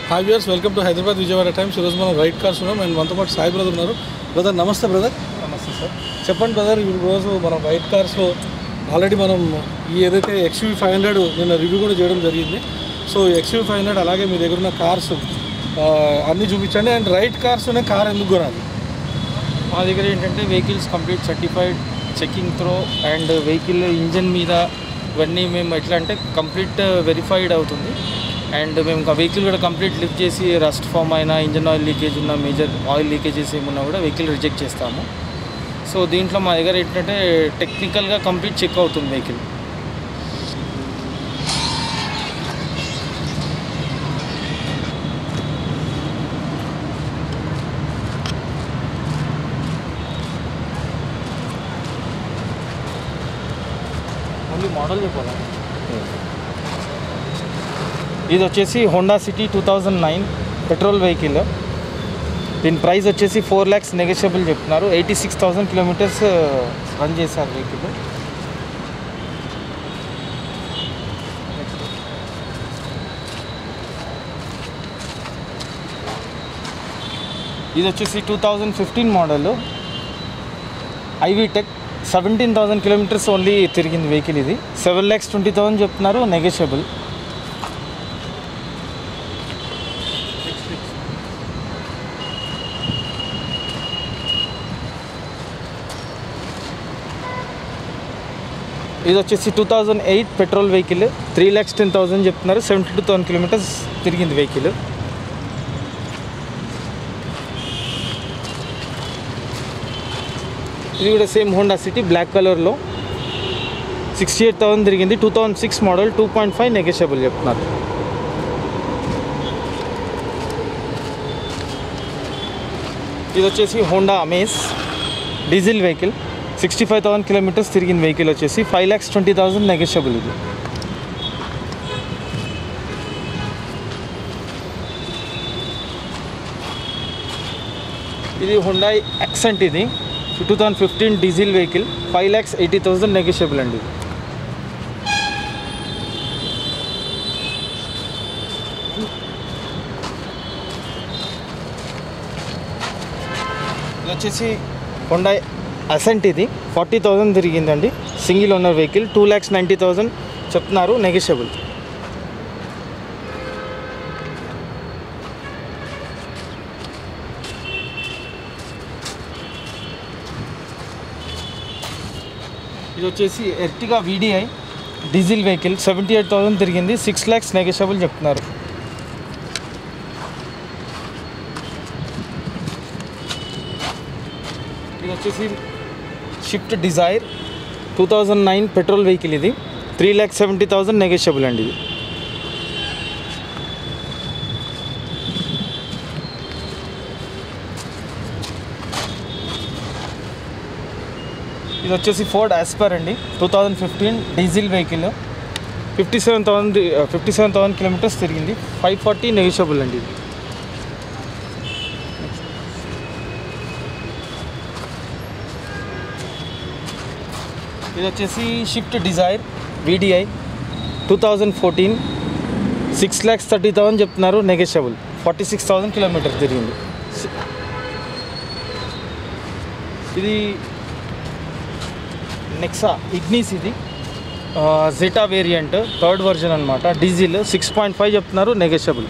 Hi viewers welcome to Hyderabad Vijayawada times ఈరోజు మనం right cars ఉన్నాం అండ్ మనతో పాటు సాయి బ్రదర్ ఉన్నారు బ్రదర్ నమస్తే బ్రదర్ నమస్తే సార్ చెప్పండి బ్రదర్ ఈ రోజు మనం రైట్ కార్స్లో ఆల్రెడీ మనం ఈ ఏదైతే ఎక్స్యూ ఫైవ్ హండ్రెడ్ నిన్న రివ్యూ కూడా చేయడం జరిగింది సో ఎక్స్యూ ఫైవ్ హండ్రెడ్ అలాగే మీ దగ్గర ఉన్న కార్స్ అన్నీ చూపించండి అండ్ రైట్ కార్స్లోనే కార్ ఎందుకు కొనాలి మా దగ్గర ఏంటంటే vehicles complete certified checking through and vehicle engine మీద ఇవన్నీ మేము ఎట్లా అంటే కంప్లీట్ వెరిఫైడ్ అవుతుంది అండ్ మేము వెహికల్ కూడా కంప్లీట్ లిఫ్ట్ చేసి రస్ట్ ఫామ్ అయినా ఇంజన్ ఆయిల్ లీకేజ్ ఉన్న మేజర్ ఆయిల్ లీకేజెస్ ఏమున్నా కూడా వెహికల్ రిజెక్ట్ చేస్తాము సో దీంట్లో మా దగ్గర ఏంటంటే టెక్నికల్గా కంప్లీట్ చెక్ అవుతుంది వెహికల్ ఓన్లీ మోడల్ చెప్పాలా ఇది వచ్చేసి Honda City two thousand nine petrol vehicle దీని ప్రైస్ వచ్చేసి ఫోర్ ల్యాక్స్ నెగోషియబుల్ చెప్తున్నారు eighty six thousand kilometres run చేశారు వెహికల్ ఇది వచ్చేసి two thousand fifteen model i-VTEC seventeen thousand kilometres only తిరిగింది వెహికల్ ఇది సెవెన్ ల్యాక్స్ ట్వంటీ థౌసండ్ చెప్తున్నారు నెగోషియబుల్ ఇది వచ్చేసి two thousand eight petrol vehicle three lakhs ten thousand చెప్తున్నారు సెవెంటీ టూ థౌసండ్ కిలోమీటర్స్ తిరిగింది వెహికల్ ఇది కూడా సేమ్ హోండా సిటీ బ్లాక్ కలర్లో సిక్స్టీ ఎయిట్ థౌసండ్ తిరిగింది two thousand six model two point five negotiable చెప్తున్నారు ఇది వచ్చేసి Honda Amaze diesel vehicle sixty five thousand kilometres తిరిగిన వెహికల్ వచ్చేసి five lakhs twenty thousand negotiable ఇది ఇది హుండాయ్ యాక్సెంట్ ఇది two thousand fifteen diesel vehicle five lakhs eighty thousand negotiable అండి ఇది. ఇది వచ్చేసి హుండా అసెంట్ ఇది ఫార్టీ థౌజండ్ తిరిగిందండి single owner vehicle two lakhs ninety thousand చెప్తున్నారు నెగోషియబుల్ ఇది వచ్చేసి Ertiga VDI diesel vehicle seventy eight thousand తిరిగింది సిక్స్ ల్యాక్స్ నెగోషియబుల్ చెప్తున్నారు ఇది వచ్చేసి Swift Dzire two thousand nine petrol vehicle ఇది three lakh seventy thousand negotiable అండి ఇది ఇది వచ్చేసి ఫోర్డ్ ఆస్పర్ అండి two thousand fifteen diesel vehicle fifty seven thousand fifty seven thousand kilometres తిరిగింది ఫైవ్ ఫార్టీ నెగిషియబుల్ అండి ఇది ఇది వచ్చేసి Swift Dzire VDI two thousand fourteen six lakhs thirty thousand చెప్తున్నారు negotiable forty six thousand kilometre తిరిగింది ఇది Nexa Ignis ఇది Zeta variant third version అనమాట డీజిల్ సిక్స్ పాయింట్ ఫైవ్ చెప్తున్నారు నెగోషియబుల్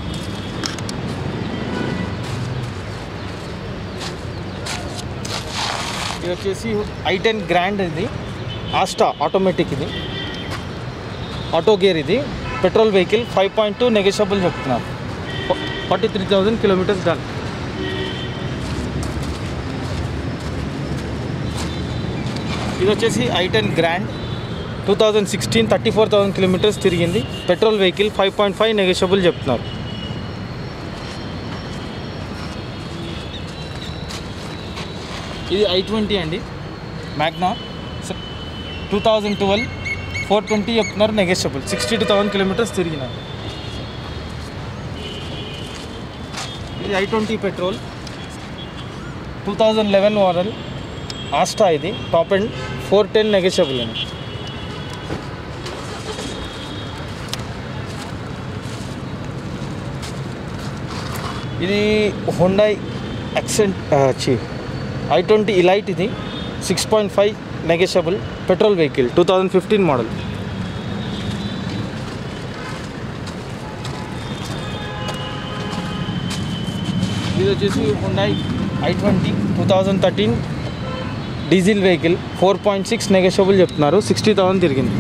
ఇది వచ్చేసి ఐ టెన్ గ్రాండ్ ఇది ఆస్టా ఆటోమేటిక్ ఇది ఆటో గేర్ ఇది petrol vehicle five point two negotiable చెప్తున్నారు forty three thousand kilometres done ఇది వచ్చేసి i ten grand two thousand sixteen thirty four thousand kilometres తిరిగింది petrol vehicle five point five negotiable చెప్తున్నారు ఇది i twenty అండి Magna two thousand twelve four twenty చెప్తున్నారు negotiable sixty two thousand kilometres తిరిగినారు ఇది i twenty petrol two thousand eleven model Asta ఇది top and four ten negotiable అండి ఇది Hyundai Accent చి ఐ ట్వంటీ ఇలైట్ ఇది six point five negotiable petrol vehicle two thousand fifteen model ఇది వచ్చేసి Hyundai i twenty two thousand thirteen diesel vehicle four point six negotiable చెప్తున్నారు sixty thousand తిరిగింది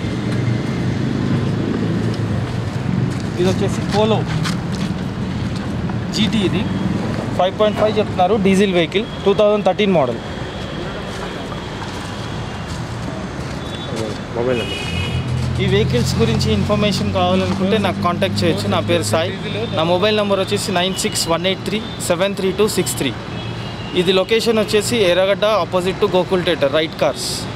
ఇది వచ్చేసి పోలో జీటీ ఇది five point five చెప్తున్నారు diesel vehicle two thousand thirteen model mobile number ఈ vehicles గురించి ఇన్ఫర్మేషన్ కావాలనుకుంటే నాకు కాంటాక్ట్ చేయొచ్చు నా పేరు సాయి నా మొబైల్ నెంబర్ వచ్చేసి nine six one eight three seven three two six three ఇది లొకేషన్ వచ్చేసి Erragadda opposite to Gokul theatre right cars